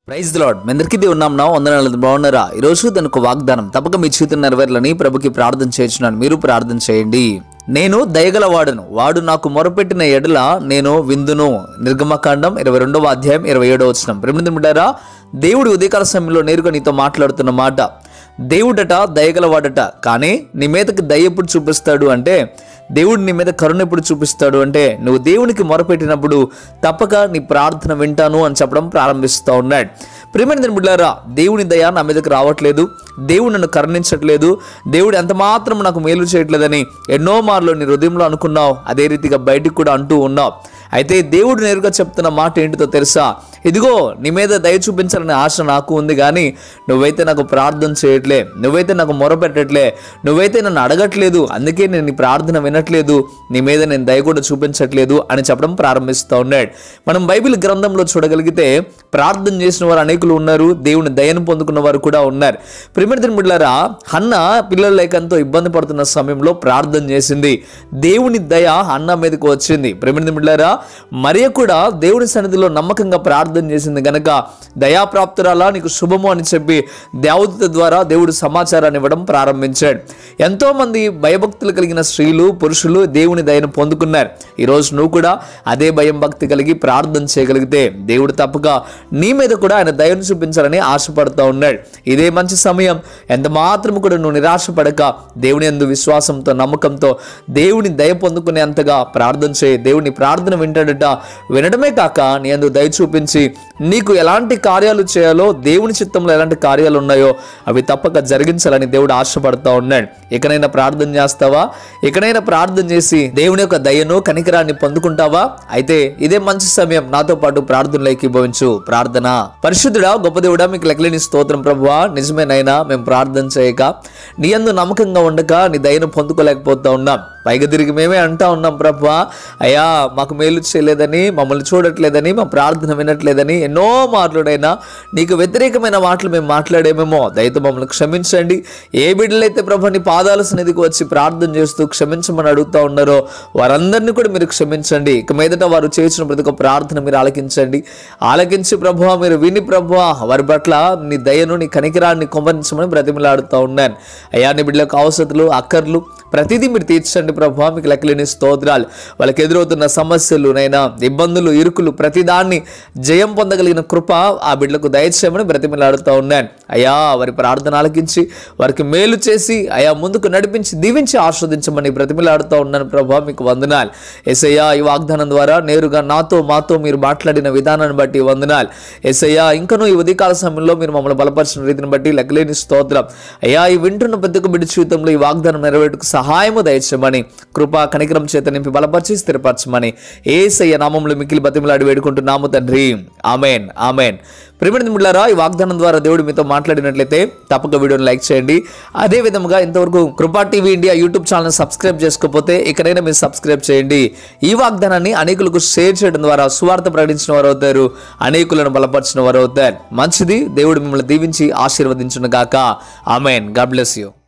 praise lord మీ అందరికీ దేవుని నామన వందనాలు బాగున్నారా ఈరోజు దానికి ఒక వాగ్దానం తప్పక మీ జీవితం నెరవేరాలని ప్రభుకి ప్రార్థన చేయించున్నాను మీరు ప్రార్థన చేయండి నేను దయగల వాడును వాడు నాకు మొరపెట్టిన ఎడల నేను విందును నిర్గమకాండం ఇరవై రెండవ అధ్యాయం ఇరవై ఏడవ వచ్చిన ప్రేమింటారా దేవుడు ఉదయకాల సమయంలో నేరుగా నీతో మాట్లాడుతున్న మాట దేవుడట దయగలవాడట కానీ నీ మీదకి దయ ఎప్పుడు చూపిస్తాడు అంటే దేవుడు నీ మీద కరుణ ఎప్పుడు చూపిస్తాడు అంటే నువ్వు దేవునికి మొరపెట్టినప్పుడు తప్పక నీ ప్రార్థన వింటాను అని చెప్పడం ప్రారంభిస్తూ ఉన్నాడు ప్రేమైన బిడ్డారా దేవుని దయ నా మీదకి రావట్లేదు దేవుడు నన్ను కరుణించట్లేదు దేవుడు ఎంత మాత్రం నాకు మేలు చేయట్లేదని ఎన్నో మార్లు నీ హృదయంలో అనుకున్నావు అదే రీతిగా బయటికి కూడా అంటూ ఉన్నావు అయితే దేవుడు నేరుగా చెప్తున్న మాట ఏంటితో తెలుసా ఇదిగో నీ మీద దయ చూపించాలనే ఆశ నాకు ఉంది కానీ నువ్వైతే నాకు ప్రార్థన చేయట్లే నువ్వైతే నాకు మొరపెట్టట్లే నువ్వైతే నన్ను అడగట్లేదు అందుకే నేను నీ ప్రార్థన వినట్లేదు నీ మీద నేను దయ కూడా చూపించట్లేదు అని చెప్పడం ప్రారంభిస్తూ ఉన్నాడు మనం బైబిల్ గ్రంథంలో చూడగలిగితే ప్రార్థన చేసిన వారు అనేకులు ఉన్నారు దేవుని దయను పొందుకున్న వారు కూడా ఉన్నారు ప్రిమిడిదిన బిడ్డారా హన్న పిల్లల లేఖంతో ఇబ్బంది పడుతున్న సమయంలో ప్రార్థన చేసింది దేవుని దయ హన్న మీదకి వచ్చింది ప్రిమిడిదిన బిడ్డారా మరియ కూడా దేవుని సన్నిధిలో నమ్మకంగా ప్రార్థన చేసింది గనక దయాప్రాప్తురాలా నీకు శుభము అని చెప్పి దేవదూత ద్వారా దేవుడు సమాచారాన్ని ఇవ్వడం ప్రారంభించాడు ఎంతో మంది భయభక్తులు కలిగిన స్త్రీలు పురుషులు దేవుని దయను పొందుకున్నారు ఈరోజు నువ్వు కూడా అదే భయం భక్తి కలిగి ప్రార్థన చేయగలిగితే దేవుడు తప్పక నీ మీద కూడా ఆయన దయను చూపించాలని ఆశపడుతూ ఉన్నాడు ఇదే మంచి సమయం ఎంత మాత్రం కూడా నువ్వు నిరాశపడక దేవుని అందు విశ్వాసంతో నమ్మకంతో దేవుని దయ పొందుకునేంతగా ప్రార్థన చేయి దేవుని ప్రార్థన వింటాడట వినడమే కాక నీ అందు దయ చూపించి నీకు ఎలాంటి కార్యాలు చేయాలో దేవుని చిత్తంలో ఎలాంటి కార్యాలు ఉన్నాయో అవి తప్పక జరిగించాలని దేవుడు ఆశపడుతూ ఉన్నాడు ఇకనైనా ప్రార్థన చేస్తావా ఇకనైనా ప్రార్థన చేసి దేవుని యొక్క దయను కనికరాన్ని పొందుకుంటావా అయితే ఇదే మంచి సమయం నాతో పాటు ప్రార్థనలో ఏకీభవించు ప్రార్థన పరిశుద్ధుడా గొప్ప దేవుడా మీకు లెక్కలేని స్తోత్రం ప్రభువా నిజమేనైనా మేము ప్రార్థన చేయక నీ అందు నమ్మకంగా ఉండక నీ దయను పొందుకోలేకపోతా ఉన్నాం పైగా తిరిగి మేమే అంటా ఉన్నాం ప్రభా అయ్యా మాకు మేలు చేయలేదని మమ్మల్ని చూడట్లేదని మా ప్రార్థన వినట్లేదని ఎన్నో మార్లుడైనా నీకు వ్యతిరేకమైన మాటలు మేము మాట్లాడేమేమో దయతో మమ్మల్ని క్షమించండి ఏ బిడ్డలైతే ప్రభా నీ పాదాల సన్నిధికి వచ్చి ప్రార్థన చేస్తూ క్షమించమని అడుగుతా ఉన్నారో వారందరినీ కూడా మీరు క్షమించండి ఇక మీదట వారు చేసిన ప్రతి ఒక్క ప్రార్థన మీరు ఆలకించండి ఆలకించి ప్రభు మీరు విని ప్రభు వారి పట్ల నీ దయను నీ కనికిరాన్ని కొమ్మరించమని బ్రతిమలాడుతూ ఉన్నాను అయ్యా నీ బిడ్డలకు అవసరతలు అక్కర్లు ప్రతిదీ మీరు తీర్చండి ప్రభు మీకు లెక్కలేని స్తోత్రాలు వాళ్ళకి ఎదురవుతున్న సమస్యలు నైనా ఇబ్బందులు ఇరుకులు ప్రతిదాన్ని జయం పొందగలిగిన కృప ఆ బిడ్డలకు దయచేయమని బ్రతిమలాడుతూ ఉన్నాను అయ్యా వారి ప్రార్థన ఆలకించి వారికి మేలు చేసి అయా ముందుకు నడిపించి దీవించి ఆస్వాదించమని బ్రతిమలాడుతూ ఉన్నాను ప్రభా మీకు వందనాలు ఎసయ్యా ఈ వాగ్దానం ద్వారా నేరుగా నాతో మాతో మీరు మాట్లాడిన విధానాన్ని బట్టి వందనాలు ఎసయ్యా ఇంకనూ ఈ ఉదయకాల సమయంలో మీరు మమ్మల్ని బలపరిచిన రీతిని బట్టి లెక్కలేని స్తోత్రం అయ్యా ఈ వింటున్న ప్రతి ఒక్క బిడ్డ జీవితంలో ఈ వాగ్దానం నెరవేటుకు సహాయము దయచేయమని కృపా కనికరం చేత నింపి బలపరిచి స్థిరపరచమని ఏసయ్య నామంలో మిక్కిలి బతిమలాడి వేడుకుంటున్నాము తండ్రి ఆమెన్ ఆమెన్ ప్రిమిడి ముళ్ళారా ఈ వాగ్దానం ద్వారా దేవుడు మీతో మాట్లాడినట్లయితే తప్పక వీడియోని లైక్ చేయండి అదే విధముగా ఇంతవరకు Krupa TV India YouTube channel subscribe చేసుకోకపోతే ఇకనైనా మీరు సబ్స్క్రైబ్ చేయండి ఈ వాగ్దానాన్ని అనేకులకు షేర్ చేయడం ద్వారా సువార్త ప్రకటించిన వారు అవుతారు అనేకులను బలపరిచిన వారు అవుతారు మంచిది దేవుడు మిమ్మల్ని దీవించి ఆశీర్వదించును గాక ఆమెన్ గాడ్ బ్లెస్ యూ